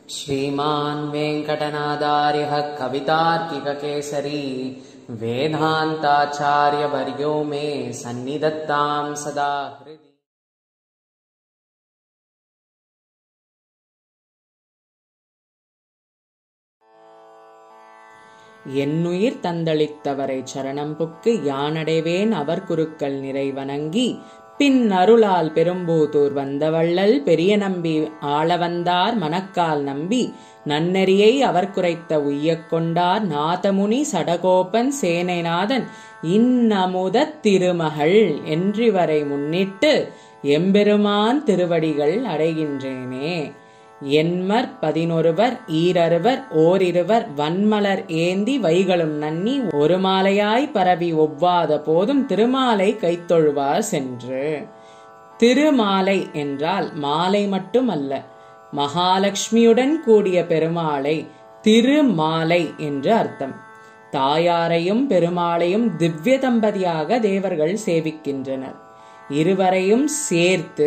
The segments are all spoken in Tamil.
श्रीमान् वेङ्कटनादार्यः कवितार्किककेसरी वेदान्ताचार्यवर्यो मे सन्निधत्ताम् सदा हृदि என்னுயிர் தந்தளித்தவரை சரணம் புக்கு யானடைவேன் அவர் குருக்கள் நிறைவணங்கி பின் அருளால் பெரும்பூதூர் வந்தவள்ளல் பெரிய நம்பி ஆள வந்தார் மணக்கால் நம்பி நன்னெறியை அவர் குறைத்த உய்யக் கொண்டார் நாதமுனி சடகோபன் சேனைநாதன் இன்னமுத திருமகள் என்றிவரை முன்னிட்டு எம்பெருமான் திருவடிகள் அடைகின்றேனே என்மர் பதினொருவர் ஈரருவர் ஓரிருவர் வன்மலர் ஏந்தி வைகளும் நன்னி ஒரு மாலையாய் பரவி ஒவ்வாத போதும் திருமாலை கைத்தொழுவார் சென்று திருமாலை என்றால் மாலை மட்டுமல்ல மகாலட்சுமியுடன் கூடிய பெருமாளை திருமாலை என்று அர்த்தம் தாயாரையும் பெருமாளையும் திவ்ய தம்பதியாக தேவர்கள் சேவிக்கின்றனர் இருவரையும் சேர்த்து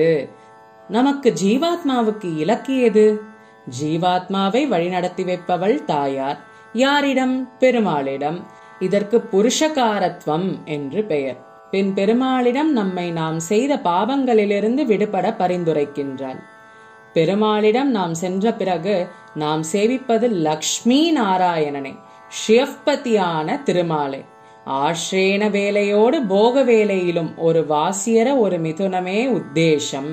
நமக்கு ஜீவாத்மாவுக்கு இலக்கியது ஜீவாத்மாவை வழிநடத்தி வைப்பவள் தாயார் யாரிடம் பெருமாளிடம் இதற்கு புருஷகாரத்வம் என்று பெயர் பின் பெருமாளிடம் நம்மை நாம் செய்த பாவங்களிலிருந்து விடுபட பரிந்துரைக்கின்றாள் பெருமாளிடம் நாம் சென்ற பிறகு நாம் சேவிப்பது லக்ஷ்மி நாராயணனை ஷியப்பதியான திருமாலை ஆஷ்ரேன வேலையோடு போக வேலையிலும் ஒரு வாசியர ஒரு மிதுனமே உத்தேசம்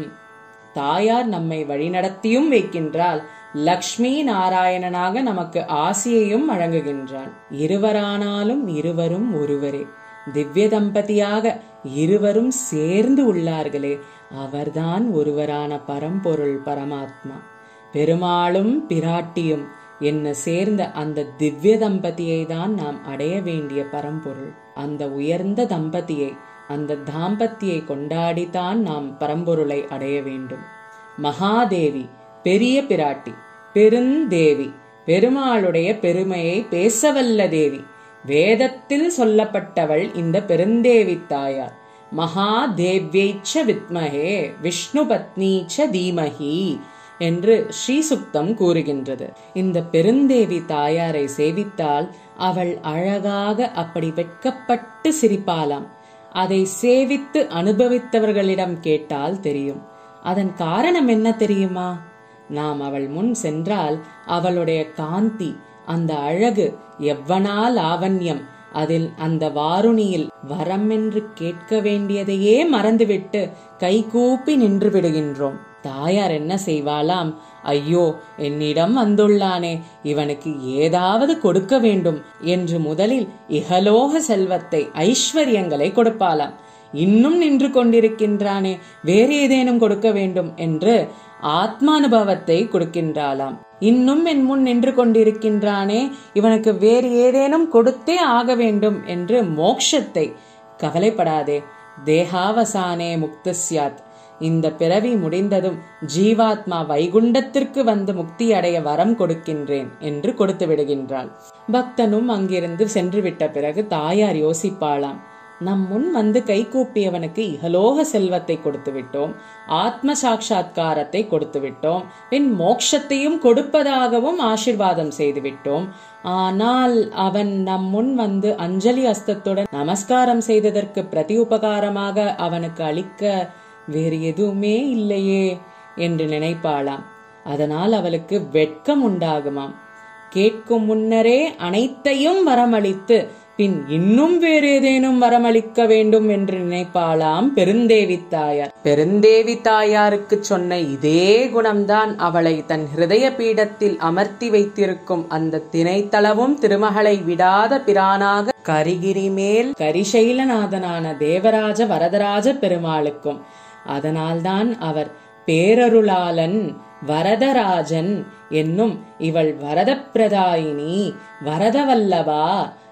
தாயார் நம்மை வழிநடத்தியும் வைக்கின்றாள் லக்ஷ்மி நாராயணனாக நமக்கு ஆசியையும் வழங்குகின்றாள் இருவரானாலும் இருவரும் ஒருவரே திவ்ய தம்பதியாக இருவரும் சேர்ந்து உள்ளார்களே அவர்தான் ஒருவரான பரம்பொருள் பரமாத்மா பெருமாளும் பிராட்டியும் என்ன சேர்ந்த அந்த திவ்ய தம்பதியை தான் நாம் அடைய வேண்டிய பரம்பொருள் அந்த உயர்ந்த தம்பதியை அந்த தாம்பத்தியை கொண்டாடித்தான் நாம் பரம்பொருளை அடைய வேண்டும் மகாதேவி பெரிய பிராட்டி பெருந்தேவி பெருமாளுடைய பெருமையை பேசவல்ல தேவி வேதத்தில் சொல்லப்பட்டவள் இந்த பெருந்தேவி தாயார் மகாதேவ்யைச்ச வித்மகே விஷ்ணு பத்னீச்ச தீமகி என்று ஸ்ரீசுக்தம் கூறுகின்றது இந்த பெருந்தேவி தாயாரை சேவித்தால் அவள் அழகாக அப்படி வெட்கப்பட்டு சிரிப்பாளாம் அதை சேவித்து அனுபவித்தவர்களிடம் கேட்டால் தெரியும் அதன் காரணம் என்ன தெரியுமா நாம் அவள் முன் சென்றால் அவளுடைய காந்தி அந்த அழகு எவ்வனா லாவண்யம் அதில் அந்த வாருணியில் வரம் என்று கேட்க வேண்டியதையே மறந்துவிட்டு கைகூப்பி நின்று விடுகின்றோம் தாயார் என்ன செய்வாளாம் ஐயோ என்னிடம் வந்துள்ளானே இவனுக்கு ஏதாவது கொடுக்க வேண்டும் என்று முதலில் இகலோக செல்வத்தை ஐஸ்வர்யங்களை கொடுப்பாளாம் இன்னும் நின்று கொண்டிருக்கின்றானே வேறு ஏதேனும் கொடுக்க வேண்டும் என்று ஆத்மானுபவத்தை கொடுக்கின்றாளாம் இன்னும் என் முன் நின்று கொண்டிருக்கின்றானே இவனுக்கு வேறு ஏதேனும் கொடுத்தே ஆக வேண்டும் என்று மோக்ஷத்தை கவலைப்படாதே தேகாவசானே முக்தஸ்யாத் இந்த பிறவி முடிந்ததும் ஜீவாத்மா வைகுண்டத்திற்கு வந்து முக்தி அடைய வரம் கொடுக்கின்றேன் என்று கொடுத்து விடுகின்றாள் பக்தனும் அங்கிருந்து சென்று விட்ட பிறகு தாயார் யோசிப்பாளாம் நம் முன் வந்து கைகூப்பியவனுக்கு இகலோக செல்வத்தை கொடுத்து விட்டோம் ஆத்ம சாட்சா்காரத்தை கொடுத்து விட்டோம் பின் மோக்ஷத்தையும் கொடுப்பதாகவும் ஆசிர்வாதம் செய்து விட்டோம் ஆனால் அவன் நம் முன் வந்து அஞ்சலி அஸ்தத்துடன் நமஸ்காரம் செய்ததற்கு பிரதி உபகாரமாக அவனுக்கு அளிக்க வேறு எதுவுமே இல்லையே என்று நினைப்பாளாம் அதனால் அவளுக்கு வெட்கம் உண்டாகுமாம் கேட்கும் முன்னரே அனைத்தையும் வரமளித்து பின் இன்னும் வேறு ஏதேனும் வரமளிக்க வேண்டும் என்று நினைப்பாளாம் பெருந்தேவி தாயார் பெருந்தேவி தாயாருக்கு சொன்ன இதே குணம்தான் அவளை தன் ஹிருதய பீடத்தில் அமர்த்தி வைத்திருக்கும் அந்த திணைத்தளவும் திருமகளை விடாத பிரானாக கரிகிரி மேல் கரிசைலநாதனான தேவராஜ வரதராஜ பெருமாளுக்கும் அதனால்தான் அவர் பேரருளாளன் வரதராஜன் என்னும் இவள் வரதப்பிரதாயினி வரதவல்லவா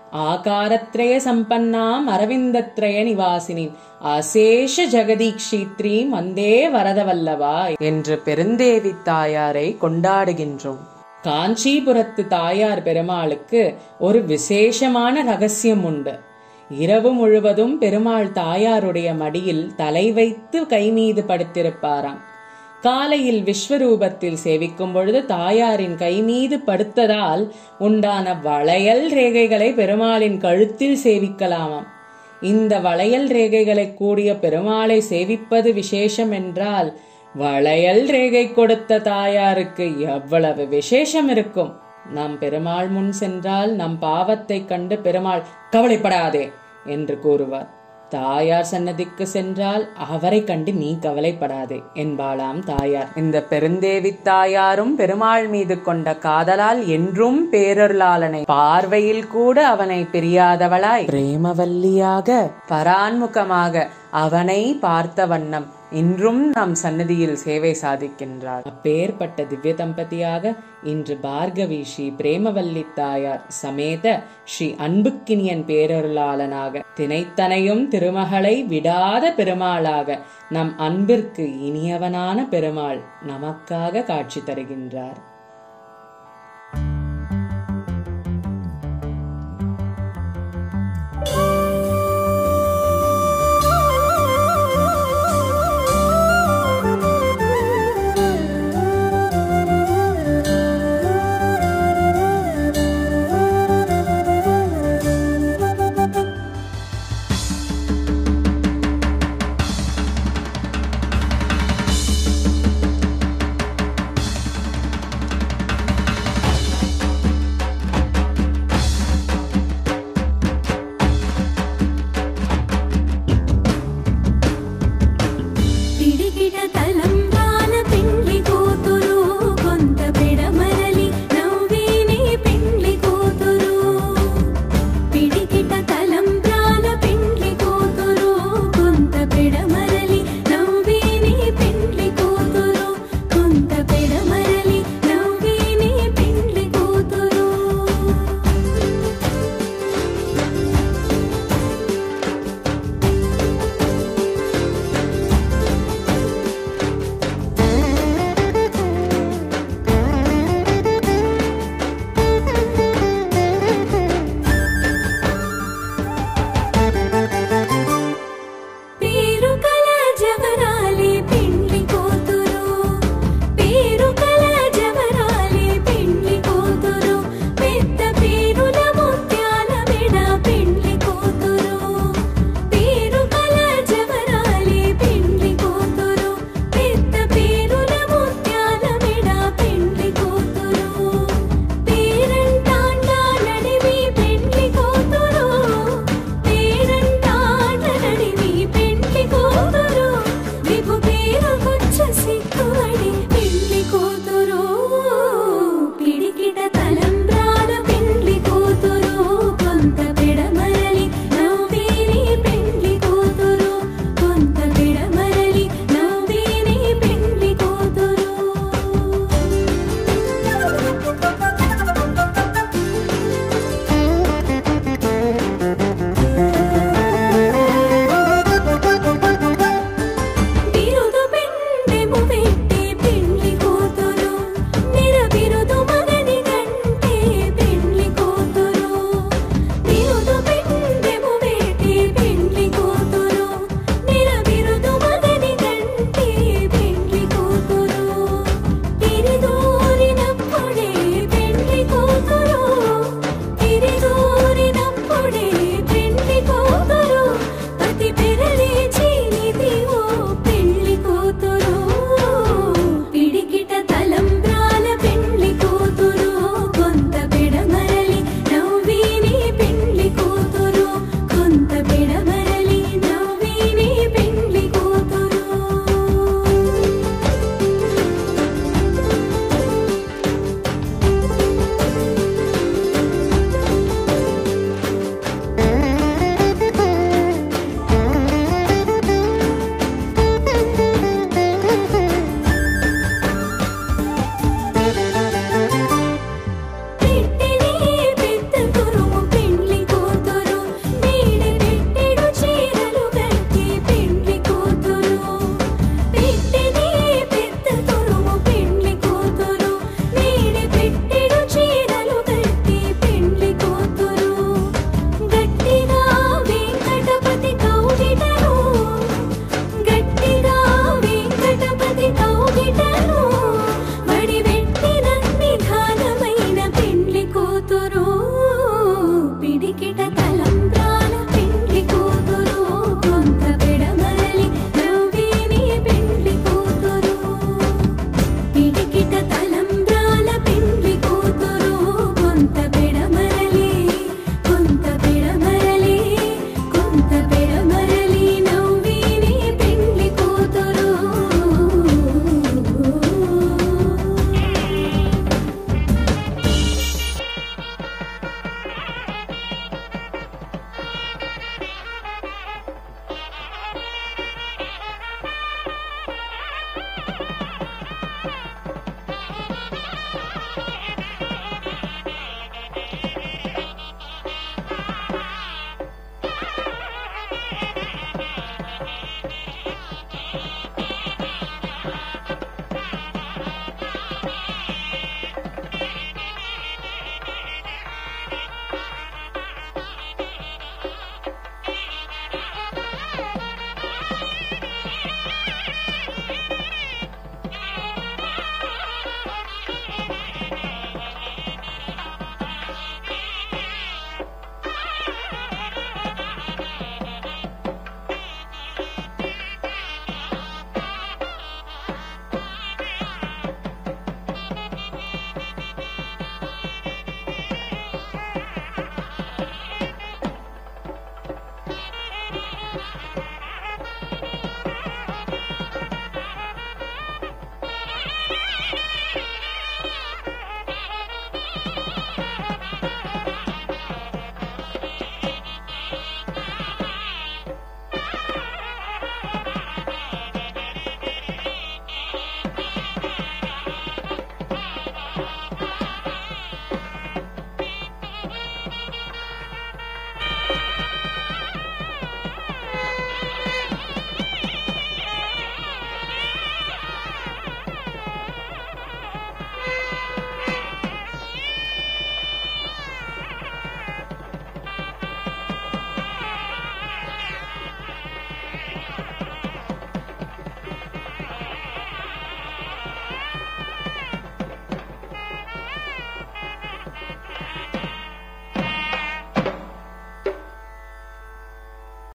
ஆகாரத்ரய சம்பன்னாம் அரவிந்தத்ரய நிவாசினி அசேஷ ஜெகதீக்ஷித்ரீம் வந்தே வரதவல்லவா என்று பெருந்தேவி தாயாரை கொண்டாடுகின்றோம் காஞ்சிபுரத்து தாயார் பெருமாளுக்கு ஒரு விசேஷமான ரகசியம் உண்டு இரவு முழுவதும் பெருமாள் தாயாருடைய மடியில் தலை வைத்து கை மீது படுத்திருப்பாராம் காலையில் விஸ்வரூபத்தில் சேவிக்கும் பொழுது தாயாரின் கை மீது படுத்ததால் உண்டான வளையல் ரேகைகளை பெருமாளின் கழுத்தில் சேவிக்கலாமாம் இந்த வளையல் ரேகைகளை கூடிய பெருமாளை சேவிப்பது விசேஷம் என்றால் வளையல் ரேகை கொடுத்த தாயாருக்கு எவ்வளவு விசேஷம் இருக்கும் நாம் பெருமாள் முன் சென்றால் நம் பாவத்தை கண்டு பெருமாள் கவலைப்படாதே என்று கூறுவார் தாயார் சன்னதிக்கு சென்றால் அவரை கண்டு நீ கவலைப்படாதே என்பாளாம் தாயார் இந்த பெருந்தேவி தாயாரும் பெருமாள் மீது கொண்ட காதலால் என்றும் பேரருளாளனை பார்வையில் கூட அவனை பிரியாதவளாய் பிரேமவல்லியாக பரான்முகமாக அவனை பார்த்த வண்ணம் இன்றும் நம் சன்னதியில் சேவை சாதிக்கின்றார் அப்பேற்பட்ட திவ்ய தம்பதியாக இன்று பார்கவி ஸ்ரீ பிரேமவல்லி தாயார் சமேத ஸ்ரீ அன்புக்கினியன் பேரருளாளனாக தினைத்தனையும் திருமகளை விடாத பெருமாளாக நம் அன்பிற்கு இனியவனான பெருமாள் நமக்காக காட்சி தருகின்றார்